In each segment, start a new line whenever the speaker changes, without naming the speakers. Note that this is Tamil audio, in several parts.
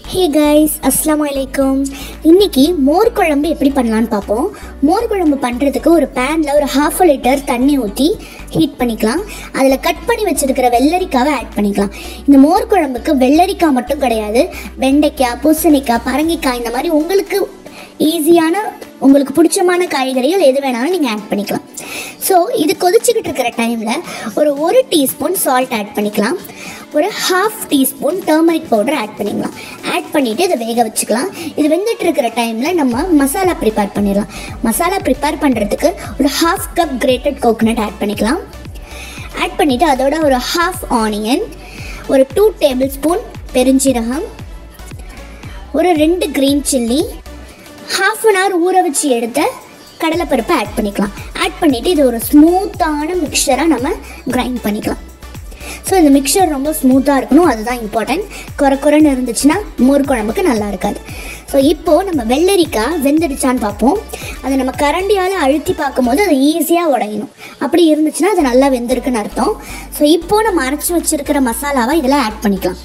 ஹே கைஸ் அஸ்ஸலாமு அலைக்கும் இன்னைக்கு மோர் குழம்பு எப்படி பண்ணலான்னு பார்ப்போம் மோர் குழம்பு பண்ணுறதுக்கு ஒரு பேனில் ஒரு ஹாஃப் லிட்டர் தண்ணி ஊற்றி ஹீட் பண்ணிக்கலாம் அதில் கட் பண்ணி வச்சிருக்கிற வெள்ளரிக்காவை ஆட் பண்ணிக்கலாம் இந்த மோர் குழம்புக்கு வெள்ளரிக்காய் மட்டும் கிடையாது வெண்டைக்காய் பூசணிக்காய் பரங்கிக்காய் இந்த மாதிரி உங்களுக்கு ஈஸியான உங்களுக்கு பிடிச்சமான காய்கறிகள் எது வேணாலும் நீங்கள் ஆட் பண்ணிக்கலாம் ஸோ இது கொதிச்சுக்கிட்டு இருக்கிற டைமில் ஒரு ஒரு டீஸ்பூன் சால்ட் ஆட் பண்ணிக்கலாம் ஒரு half teaspoon turmeric powder add பண்ணிக்கலாம் ஆட் பண்ணிவிட்டு இதை வேக வச்சுக்கலாம் இது வெந்துட்டு இருக்கிற டைமில் நம்ம மசாலா ப்ரிப்பேர் பண்ணிடலாம் மசாலா ப்ரிப்பேர் பண்ணுறதுக்கு ஒரு half cup grated coconut add பண்ணிக்கலாம் ஆட் பண்ணிவிட்டு அதோட ஒரு ஹாஃப் ஆனியன் ஒரு டூ டேபிள் ஸ்பூன் பெருஞ்சீரகம் ஒரு ரெண்டு green chilli half an hour ஊற வச்சு எடுத்த கடலைப்பருப்பை ஆட் பண்ணிக்கலாம் ஆட் பண்ணிவிட்டு இது ஒரு ஸ்மூத்தான மிக்சராக நம்ம கிரைண்ட் பண்ணிக்கலாம் ஸோ இந்த மிக்சர் ரொம்ப ஸ்மூத்தாக இருக்கணும் அதுதான் இம்பார்ட்டன்ட் குறை குறைன்னு இருந்துச்சுன்னா மோர் குழம்புக்கு நல்லா இருக்காது ஸோ இப்போது நம்ம வெள்ளரிக்காய் வெந்துடுச்சான்னு பார்ப்போம் அதை நம்ம கரண்டியால் அழுத்தி பார்க்கும்போது அது ஈஸியாக உடையணும் அப்படி இருந்துச்சுன்னா அது நல்லா வெந்திருக்குன்னு அர்த்தம் ஸோ இப்போது நம்ம அரைச்சி வச்சிருக்கிற மசாலாவை இதில் ஆட் பண்ணிக்கலாம்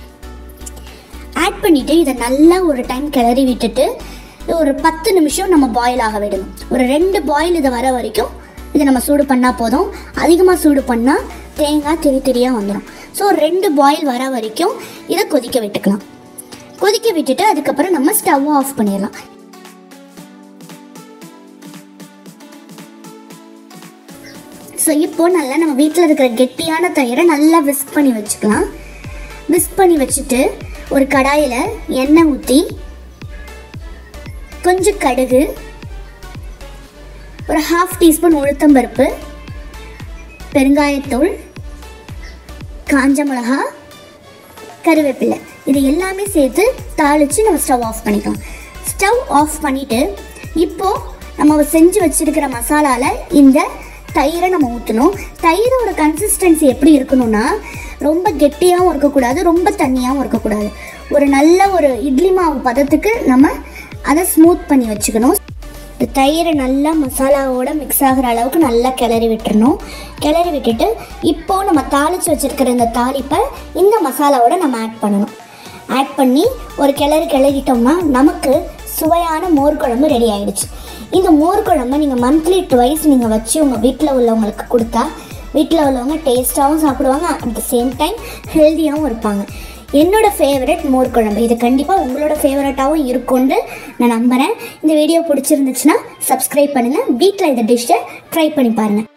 ஆட் பண்ணிவிட்டு இதை நல்லா ஒரு டைம் கிளறி விட்டுட்டு ஒரு பத்து நிமிஷம் நம்ம பாயில் ஆக விடணும் ஒரு ரெண்டு பாயில் இதை வர வரைக்கும் இதை நம்ம சூடு பண்ணால் போதும் அதிகமாக சூடு பண்ணால் தேங்காய் திரி திரியாக வந்துடும் ஸோ ஒரு ரெண்டு பாயில் வர வரைக்கும் இதை கொதிக்க விட்டுக்கலாம் கொதிக்க விட்டுட்டு அதுக்கப்புறம் நம்ம ஸ்டவ் ஆஃப் பண்ணிடலாம் ஸோ இப்போ நல்லா நம்ம வீட்டில் இருக்கிற கெட்டியான தயிரை நல்லா விஸ்க் பண்ணி வச்சுக்கலாம் விஸ்க் பண்ணி வச்சுட்டு ஒரு கடாயில் எண்ணெய் ஊற்றி கொஞ்சம் கடுகு ஒரு ஹாஃப் டீஸ்பூன் உளுத்தம்பருப்பு பெருங்காயத்தூள் காஞ்ச மிளகா கருவேப்பிலை இது எல்லாமே சேர்த்து தாளித்து நம்ம ஸ்டவ் ஆஃப் பண்ணிக்கலாம் ஸ்டவ் ஆஃப் பண்ணிவிட்டு இப்போது நம்ம செஞ்சு வச்சுருக்கிற மசாலாவில் இந்த தயிரை நம்ம ஊற்றணும் தயிரோட கன்சிஸ்டன்சி எப்படி இருக்கணும்னா ரொம்ப கெட்டியாகவும் இருக்கக்கூடாது ரொம்ப தண்ணியாகவும் இருக்கக்கூடாது ஒரு நல்ல ஒரு இட்லி மாவு பதத்துக்கு நம்ம அதை ஸ்மூத் பண்ணி வச்சுக்கணும் இந்த தயிரை நல்லா மசாலாவோட மிக்ஸ் ஆகிற அளவுக்கு நல்லா கிளறி விட்டுறணும் கிளறி விட்டுட்டு இப்போது நம்ம தாளித்து வச்சுருக்கிற இந்த தாளிப்பை இந்த மசாலாவோட நம்ம ஆட் பண்ணணும் ஆட் பண்ணி ஒரு கிளறி கிளறிட்டோம்னா நமக்கு சுவையான மோர் குழம்பு ரெடி ஆயிடுச்சு இந்த மோர் குழம்பு நீங்கள் மந்த்லி ட்வைஸ் நீங்கள் வச்சு உங்கள் வீட்டில் உள்ளவங்களுக்கு கொடுத்தா வீட்டில் உள்ளவங்க டேஸ்ட்டாகவும் சாப்பிடுவாங்க அட் த சேம் டைம் ஹெல்த்தியாகவும் இருப்பாங்க என்னோட ஃபேவரட் மோர் குழம்பு இது கண்டிப்பாக உங்களோட ஃபேவரட்டாகவும் இருக்கும்னு நான் நம்புகிறேன் இந்த வீடியோ பிடிச்சிருந்துச்சுன்னா சப்ஸ்கிரைப் பண்ணுங்கள் வீட்டில் இந்த டிஷ்ஷை ட்ரை பண்ணி பாருங்கள்